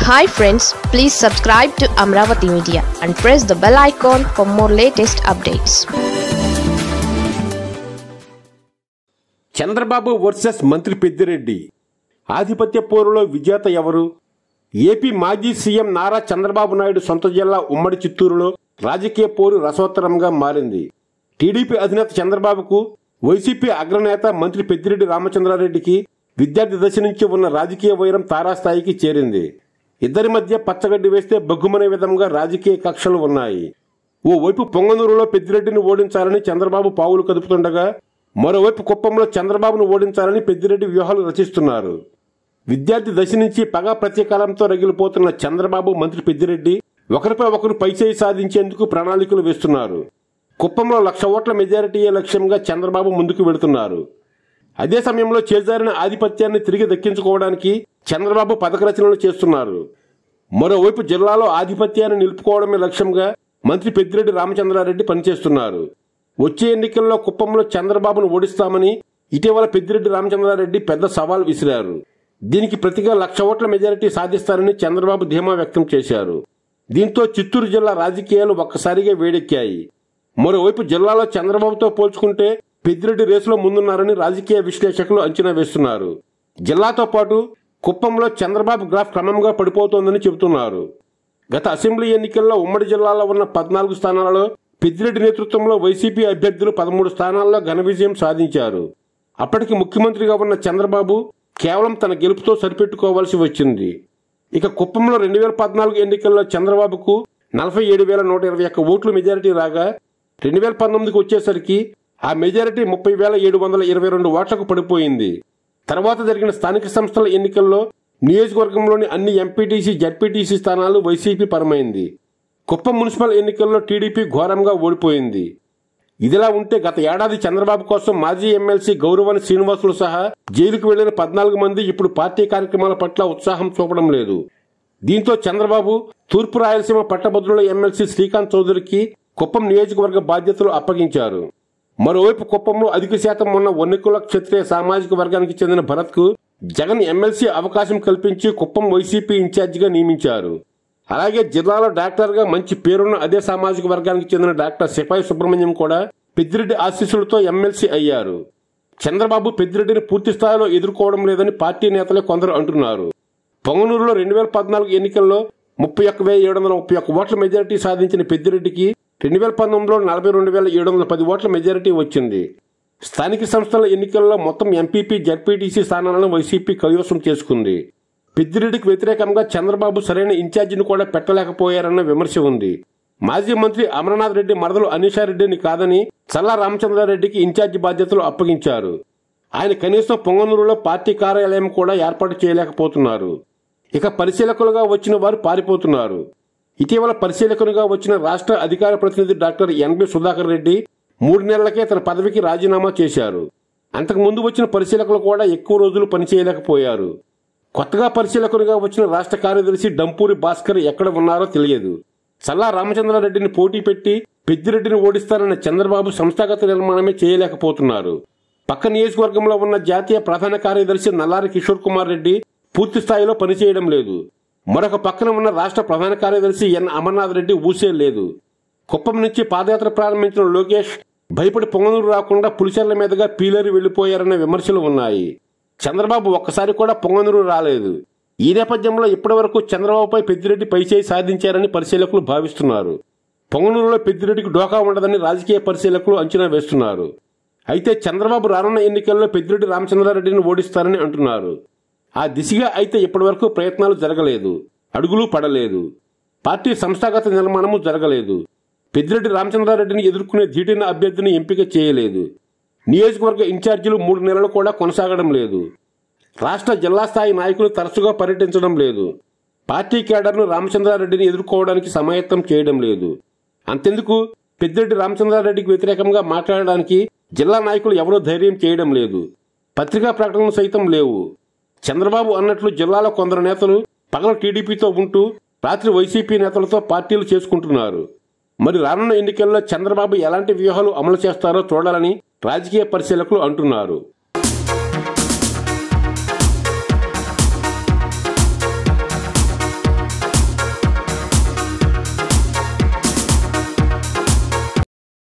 hi friends please subscribe to Amaravati media and press the bell icon for more latest updates Chandrababu versus మంత్రి పెద్దిరెడ్డి ఆధిపత్య పోరులో విజేత ఎవరు AP మాజీ సీఎం నారా చంద్రబాబు నాయుడు సొంత జిల్లా ఉమ్మడి చిత్తూరులో రాజకీయ పోరు రసవత్తరంగా మారింది టీడీపీ అధినేత చంద్రబాబుకు వైసీపీ అగ్రనేత మంత్రి పెద్దిరెడ్డి రామచంద్రారెడ్డికి విద్యార్థి దశ నుంచి ఉన్న రాజకీయ వైరం తారాస్థాయికి చేరింది ఇద్దరి మధ్య పచ్చగడ్డి వేస్తే బగ్గుమనే విధంగా రాజకీయ కక్షలు ఉన్నాయి ఓ వైపు పొంగనూరులో పెద్దిరెడ్డిని ఓడించాలని చంద్రబాబు పావులు కదుపుతుండగా మరోవైపు కుప్పంలో చంద్రబాబును ఓడించాలని పెద్దిరెడ్డి వ్యూహాలు రచిస్తున్నారు విద్యార్థి దశ నుంచి పగ ప్రతీకారంతో రగిలిపోతున్న చంద్రబాబు మంత్రి పెద్దిరెడ్డి ఒకరిపై ఒకరు పైచేయి సాధించేందుకు ప్రణాళికలు వేస్తున్నారు కుప్పంలో లక్ష ఓట్ల మెజారిటీయే లక్ష్యంగా చంద్రబాబు ముందుకు వెళుతున్నారు అదే సమయంలో చేజారిన ఆధిపత్యాన్ని తిరిగి దక్కించుకోవడానికి చంద్రబాబు పథక రచనలు చేస్తున్నారు మరోవైపు జిల్లాలో ఆధిపత్యాన్ని నిలుపుకోవడమే లక్ష్యంగా మంత్రి పెద్దిరెడ్డి రామచంద్రారెడ్డి పనిచేస్తున్నారు వచ్చే ఎన్నికల్లో కుప్పంలో చంద్రబాబును ఓడిస్తామని ఇటీవల పెద్దిరెడ్డి రామచంద్రారెడ్డి పెద్ద సవాల్ విసిరారు దీనికి ప్రతిగా లక్ష ఓట్ల మెజారిటీ సాధిస్తారని చంద్రబాబు ధీమా వ్యక్తం చేశారు దీంతో చిత్తూరు జిల్లా రాజకీయాలు ఒక్కసారిగా వేడెక్కాయి మరోవైపు జిల్లాలో చంద్రబాబుతో పోల్చుకుంటే పెద్దిరెడ్డి రేసులో ముందున్నారని రాజకీయ విశ్లేషకులు అంచనా వేస్తున్నారు జిల్లాతో పాటు కుప్పంలో చంద్రబాబు గ్రాఫ్ క్రమంగా పడిపోతోందని చెబుతున్నారు గత అసెంబ్లీ ఎన్నికల్లో ఉమ్మడి జిల్లాలో ఉన్న పద్నాలుగు స్థానాలలో పెద్దిరెడ్డి నేతృత్వంలో వైసీపీ అభ్యర్థులు పదమూడు స్థానాల్లో ఘన విజయం సాధించారు అప్పటికి ముఖ్యమంత్రిగా ఉన్న చంద్రబాబు కేవలం తన గెలుపుతో సరిపెట్టుకోవాల్సి వచ్చింది ఇక కుప్పంలో రెండు వేల పద్నాలుగు ఎన్నికల్లో చంద్రబాబుకు నలభై ఏడు వేల నూట ఇరవై ఒక్క ఓట్లు మెజారిటీ రాగా రెండు వేల పంతొమ్మిదికి వచ్చేసరికి ఆ మెజారిటీ ముప్పై వేల ఏడు వందల ఇరవై రెండు ఓట్లకు పడిపోయింది తర్వాత జరిగిన స్థానిక సంస్థల ఎన్నికల్లో నియోజకవర్గంలోని అన్ని ఎంపీటీసీ జడ్పీటీసీ స్థానాలు వైసీపీ పరమైంది కుప్పం మున్సిపల్ ఎన్నికల్లో టీడీపీ ఘోరంగా ఓడిపోయింది ఇదిలా ఉంటే గత ఏడాది చంద్రబాబు కోసం మాజీ ఎమ్మెల్సీ గౌరవాని శ్రీనివాసులు సహా జైలుకు వెళ్లిన పద్నాలుగు మంది ఇప్పుడు పార్టీ కార్యక్రమాల పట్ల ఉత్సాహం చూపడం లేదు దీంతో చంద్రబాబు తూర్పు రాయలసీమ పట్టభద్రుల ఎమ్మెల్సీ శ్రీకాంత్ చౌదరికి కుప్పం నియోజకవర్గ బాధ్యతలు అప్పగించారు మరోవైపు కుప్పంలో అధిక శాతం ఉన్న వన్నికుల క్షత్రియ సామాజిక వర్గానికి చెందిన భరత్ కు జగన్ ఎమ్మెల్సీ అవకాశం కల్పించి కుప్పం వైసీపీ ఇన్ఛార్జిగా నియమించారు అలాగే జిల్లాలో డాక్టర్గా మంచి పేరున్న అదే సామాజిక వర్గానికి చెందిన డాక్టర్ సిపాయి సుబ్రహ్మణ్యం కూడా పెద్దిరెడ్డి ఆశీస్సులతో ఎమ్మెల్సీ అయ్యారు చంద్రబాబు పెద్దిరెడ్డిని పూర్తి స్థాయిలో ఎదుర్కోవడం లేదని పార్టీ నేతలే కొందరు అంటున్నారు పొంగనూరులో రెండు వేల పద్నాలుగు ఎన్నికల్లో ముప్పై ఒక్క వెయ్యి ఏడు వందల ముప్పై ఒక్క ఓట్ల మెజారిటీ సాధించిన పెద్దిరెడ్డికి రెండు వేల పంతొమ్మిదిలో నలభై రెండు వేల ఏడు వందల పది ఓట్ల మెజారిటీ వచ్చింది స్థానిక సంస్థల ఎన్నికల్లో మొత్తం ఎంపీపీ జడ్పీటీసీ స్థానాలను వైసీపీ కైవసం చేసుకుంది పెద్దిరెడ్డికి వ్యతిరేకంగా చంద్రబాబు సరైన ఇన్ఛార్జిని కూడా పెట్టలేకపోయారన్న విమర్శ ఉంది మాజీ మంత్రి అమరనాథ్ రెడ్డి మరదలు అనీషారెడ్డిని కాదని చల్లా రామచంద్రారెడ్డికి ఇన్ఛార్జి బాధ్యతలు అప్పగించారు ఆయన కనీసం పొంగనూరులో పార్టీ కార్యాలయం కూడా ఏర్పాటు చేయలేకపోతున్నారు ఇక పరిశీలకులుగా వచ్చిన వారు పారిపోతున్నారు ఇటీవల పరిశీలకునిగా వచ్చిన రాష్ట్ర అధికార ప్రతినిధి డాక్టర్ ఎన్బి సుధాకర్ రెడ్డి మూడు నెలలకే తన పదవికి రాజీనామా చేశారు అంతకు ముందు వచ్చిన పరిశీలకులు కూడా ఎక్కువ రోజులు పనిచేయలేకపోయారు కొత్తగా పరిశీలకునిగా వచ్చిన రాష్ట్ర కార్యదర్శి డంపూరి భాస్కర్ ఎక్కడ ఉన్నారో తెలియదు చల్లా రామచంద్రారెడ్డిని పోటీ పెట్టి పెద్దిరెడ్డిని ఓడిస్తారన్న చంద్రబాబు సంస్థాగత నిర్మాణమే చేయలేకపోతున్నారు పక్క నియోజకవర్గంలో ఉన్న జాతీయ ప్రధాన కార్యదర్శి నల్లారి కిషోర్ కుమార్ రెడ్డి పూర్తి స్థాయిలో పనిచేయడం లేదు మరొక పక్కన ఉన్న రాష్ట్ర ప్రధాన కార్యదర్శి ఎన్ అమర్నాథ్ రెడ్డి ఊసే లేదు కుప్పం నుంచి పాదయాత్ర ప్రారంభించిన లోకేష్ భయపడి పొంగనూరు రాకుండా పులిచెర్ల మీదుగా పీలేరు వెళ్లిపోయారన్న విమర్శలు ఉన్నాయి చంద్రబాబు ఒక్కసారి కూడా పొంగనూరు రాలేదు ఈ నేపథ్యంలో ఇప్పటివరకు చంద్రబాబుపై పెద్దిరెడ్డి పైచేయి సాధించారని పరిశీలకులు భావిస్తున్నారు పొంగనూరులో పెద్దిరెడ్డికి డోకా ఉండదని రాజకీయ పరిశీలకులు అంచనా వేస్తున్నారు అయితే చంద్రబాబు రానున్న ఎన్నికల్లో పెద్దిరెడ్డి రామచంద్రారెడ్డిని ఓడిస్తారని అంటున్నారు ఆ దిశగా అయితే ఇప్పటివరకు ప్రయత్నాలు జరగలేదు అడుగులు పడలేదు పార్టీ సంస్థాగత నిర్మాణము జరగలేదు పెద్దిరెడ్డి రామచంద్రారెడ్డిని ఎదుర్కొనే ధీటైన అభ్యర్థిని ఎంపిక చేయలేదు నియోజకవర్గ ఇన్ఛార్జీలు మూడు నెలలు కూడా కొనసాగడం లేదు రాష్ట్ర జిల్లా స్థాయి నాయకులు తరచుగా పర్యటించడం లేదు పార్టీ కేడర్ను రామచంద్రారెడ్డిని ఎదుర్కోవడానికి సమాయత్తం చేయడం లేదు అంతెందుకు పెద్దిరెడ్డి రామచంద్రారెడ్డికి వ్యతిరేకంగా మాట్లాడడానికి జిల్లా నాయకులు ఎవరూ ధైర్యం చేయడం లేదు పత్రికా ప్రకటనలు సైతం లేవు చంద్రబాబు అన్నట్లు జిల్లాలో కొందరు నేతలు పగల టీడీపీతో ఉంటూ రాత్రి వైసీపీ నేతలతో పార్టీలు చేసుకుంటున్నారు మరి రానున్న ఎన్నికల్లో చంద్రబాబు ఎలాంటి వ్యూహాలు అమలు చేస్తారో చూడాలని రాజకీయ పరిశీలకులు అంటున్నారు